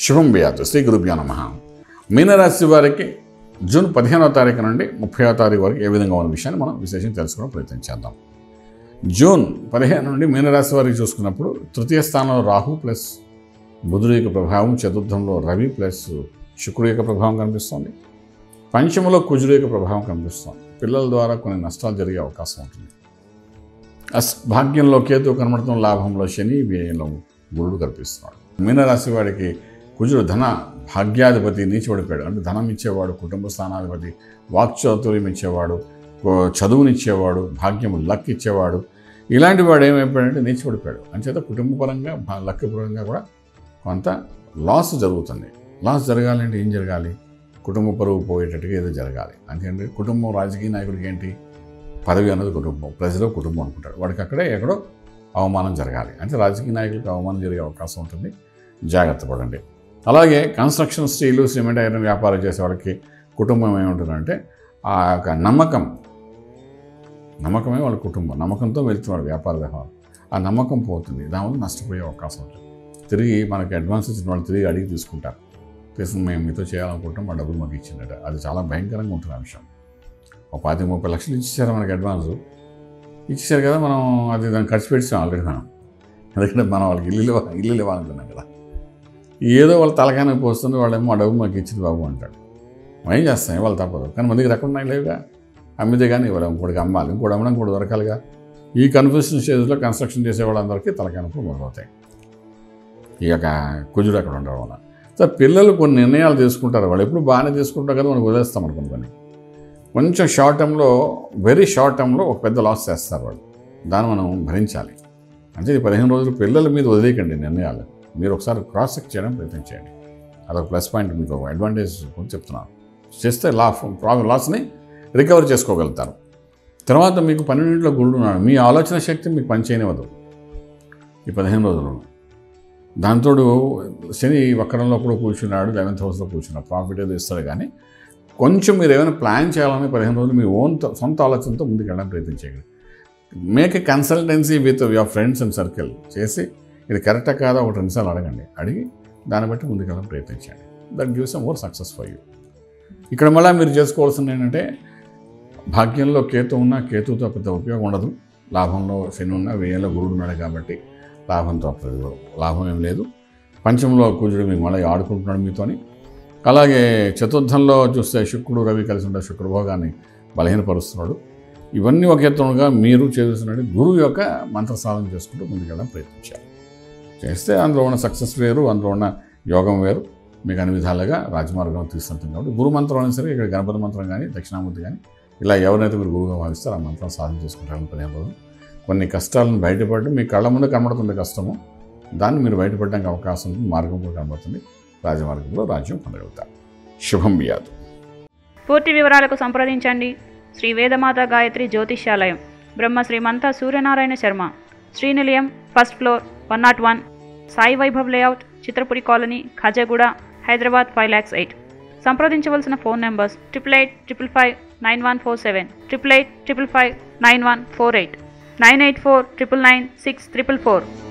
శుభం వ్యాతు శ్రీ గురుభ్యో నమ మీనరాశి వారికి జూన్ పదిహేనవ తారీఖు నుండి ముప్పైవ తారీఖు వరకు ఏ విధంగా ఉన్న విషయాన్ని మనం విశేషం తెలుసుకోవడం ప్రయత్నం చేద్దాం జూన్ పదిహేను నుండి మీనరాశి వారికి చూసుకున్నప్పుడు తృతీయ స్థానంలో రాహు ప్లస్ బుధుడు యొక్క ప్రభావం చతుర్థంలో రవి ప్లస్ శుక్రుడు యొక్క ప్రభావం కనిపిస్తుంది పంచమలో కుజుడు యొక్క ప్రభావం కనిపిస్తుంది పిల్లల ద్వారా కొన్ని నష్టాలు జరిగే అవకాశం ఉంటుంది అస్ భాగ్యంలో కేతు కనబడటం లాభంలో శని వ్యయంలో గురుడు కనిపిస్తున్నాడు మీనరాశి వాడికి కుజుడు ధన భాగ్యాధిపతి నీచిపడిపోయాడు అంటే ధనం ఇచ్చేవాడు కుటుంబ స్థానాధిపతి వాక్చాతుర్యం ఇచ్చేవాడు కో- చదువునిచ్చేవాడు భాగ్యం లక్ ఇచ్చేవాడు ఇలాంటి వాడు ఏమైపోయాడంటే నీచిపడిపోయాడు అంచేత కుటుంబపరంగా భా- లక్ పరంగా కూడా కొంత లాస్ జరుగుతుంది లాస్ జరగాలంటే ఏం జరగాలి కుటుంబ పరువు పోయేటట్టుగా ఏదో జరగాలి అంతేంటి కుటుంబం రాజకీయ నాయకుడికి ఏంటి పదవి అన్నది కుటుంబం ప్రజలు కుటుంబం అనుకుంటాడు వాడికి అక్కడే ఎక్కడో అవమానం జరగాలి అంటే రాజకీయ నాయకులకు అవమానం జరిగే అవకాశం ఉంటుంది జాగ్రత్త పడండి అలాగే కన్స్ట్రక్షన్ స్టీలు సిమెంట్ ఐరన్ వ్యాపారం చేసే వాళ్ళకి కుటుంబం ఏముంటుందంటే ఆ యొక్క నమ్మకం నమ్మకమే వాళ్ళ కుటుంబం నమ్మకంతో వెళ్తున్నాడు వ్యాపార వ్యవహారం ఆ నమ్మకం పోతుంది దానివల్ల నష్టపోయే అవకాశం ఉంటుంది తిరిగి మనకి అడ్వాన్స్ ఇచ్చిన వాళ్ళు తిరిగి అడిగి తీసుకుంటారు తీసుకుని మేము మీతో చేయాలనుకుంటాం మా డబ్బులు మాకు ఇచ్చిందట అది చాలా భయంకరంగా ఉంటుంది ఆ విషయం ఒక పాతి ముప్పై లక్షలు ఇచ్చేసారు మనకి అడ్వాన్స్ ఇచ్చేసారు కదా మనం అది దాన్ని ఖర్చు పెట్టాం ఆల్రెడీ మనం ఎందుకంటే మనం వాళ్ళకి ఇల్లు ఇవ్వ- ఇల్లు ఇవ్వాలనుకున్నాం కదా ఏదో వాళ్ళ తలకాయ పోస్తుంది వాళ్ళేమో మా డబ్బు మాకు ఇచ్చింది బాబు అంటాడు మనం ఏం చేస్తాం ఇవాళ తప్పదు కానీ మన దగ్గర ఎక్కడ ఉన్నాయి లేవుగా అమ్మితే కానీ ఇవ్వాలి ఇంకోటికి అమ్మాలి ఇంకోటి అమ్మడం ఇంకోటి దొరకాలిగా ఈ కన్ఫ్యూషన్ స్టేజ్లో కన్స్ట్రక్షన్ చేసే వాళ్ళందరికీ తలకాయనప్పుడు మొదలవుతాయి ఈ యొక్క కుజుడు అక్కడ ఉండడం వల్ల సో పిల్లలు కొన్ని నిర్ణయాలు తీసుకుంటారు వాళ్ళు ఎప్పుడు బాగానే తీసుకుంటారు కదా మనం వదిలేస్తాం అనుకుని కొన్ని కొంచెం షార్ట్ టర్మ్లో వెరీ షార్ట్ టర్మ్లో ఒక పెద్ద లాస్ చేస్తారు వాళ్ళు దాన్ని మనం భరించాలి అంటే ఈ పదిహేను రోజులు పిల్లల మీద వదిలేయకండి నిర్ణయాలు మీరు ఒకసారి క్రాస్ చెక్ చేయడం ప్రయత్నం చేయండి అదొక ప్లస్ పాయింట్ మీకు ఒక అడ్వాంటేజ్ కొంచెం చెప్తున్నాను చేస్తే లా ప్రాబ్లం లాస్ని రికవర్ చేసుకోగలుగుతారు తర్వాత మీకు పన్నెండింటిలో గురుడు ఉన్నాడు మీ ఆలోచన శక్తి మీకు పని చేయనివ్వదు ఈ పదిహేను రోజులు దాంతోడు శని వక్రంలో కూడా కూర్చున్నాడు లెవెన్త్ హౌస్లో కూర్చున్నాడు ప్రాఫిట్ ఏదో ఇస్తాడు కానీ కొంచెం మీరు ఏమైనా ప్లాన్ చేయాలని పదిహేను రోజులు మీ ఓన్ సొంత ఆలోచనతో ముందుకు వెళ్ళడానికి ప్రయత్నం చేయండి make a consultancy with your friends and circle చేసి ఇది కరెక్టా కాదా ఒకటి రెండుసార్లు అడగండి అడిగి దాన్ని బట్టి ముందుకు వెళ్ళడం ప్రయత్నించండి that gives more success for you ఇక్కడ మళ్ళీ మీరు చేసుకోవాల్సింది ఏంటంటే భాగ్యంలో కేతు ఉన్నా కేతుతో పెద్ద ఉపయోగం ఉండదు లాభంలో శని ఉన్నా వ్యయంలో గురుడు ఉన్నాడు కాబట్టి లాభంతో పెద్ద లాభం ఏం లేదు పంచంలో కుజుడు మీకు మళ్ళీ ఆడుకుంటున్నాడు మీతోని అలాగే చతుర్థంలో చూస్తే శుక్రుడు రవి కలిసి ఉండే శుక్రభోగాన్ని బలహీనపరుస్తున్నాడు ఇవన్నీ ఒక ఎత్తుగా మీరు చేస్తున్నట్టు గురువు యొక్క మంత్ర సాధన చేసుకుంటూ ముందుకెళ్ళడం ప్రయత్నించాలి చేస్తే అందులో ఉన్న సక్సెస్ వేరు అందులో ఉన్న యోగం వేరు మీకు అన్ని విధాలుగా రాజమార్గం తీసుకుంటుంది కాబట్టి గురు మంత్రం అయినా సరే ఇక్కడ గణపతి మంత్రం కానీ దక్షిణామూర్తి కానీ ఇలా ఎవరైతే మీరు గురువుగా భావిస్తారో ఆ మంత్రం సాధన చేసుకుంటారని పదిహేను రోజులు కొన్ని కష్టాలను బయటపడి మీ కళ్ళ ముందు కనబడుతుండే కష్టము దాన్ని మీరు బయటపడడానికి అవకాశం ఉంది మార్గం కూడా కనబడుతుంది రాజమార్గంలో రాజ్యం పొందగలుగుతారు శుభం బియాదు పూర్తి వివరాలకు సంప్రదించండి Shri Vedamata Gayatri Jyotishyalayam Brahma Srimantha Suryanarayana Sharma Srinilayam first floor one naught one Sai Vaibhav layout Chitrapuri colony Khajaguda Hyderabad five lakhs eight సంప్రదించవలసిన phone numbers triple eight triple five nine one four seven triple eight triple five nine one four eight nine eight four triple nine six triple four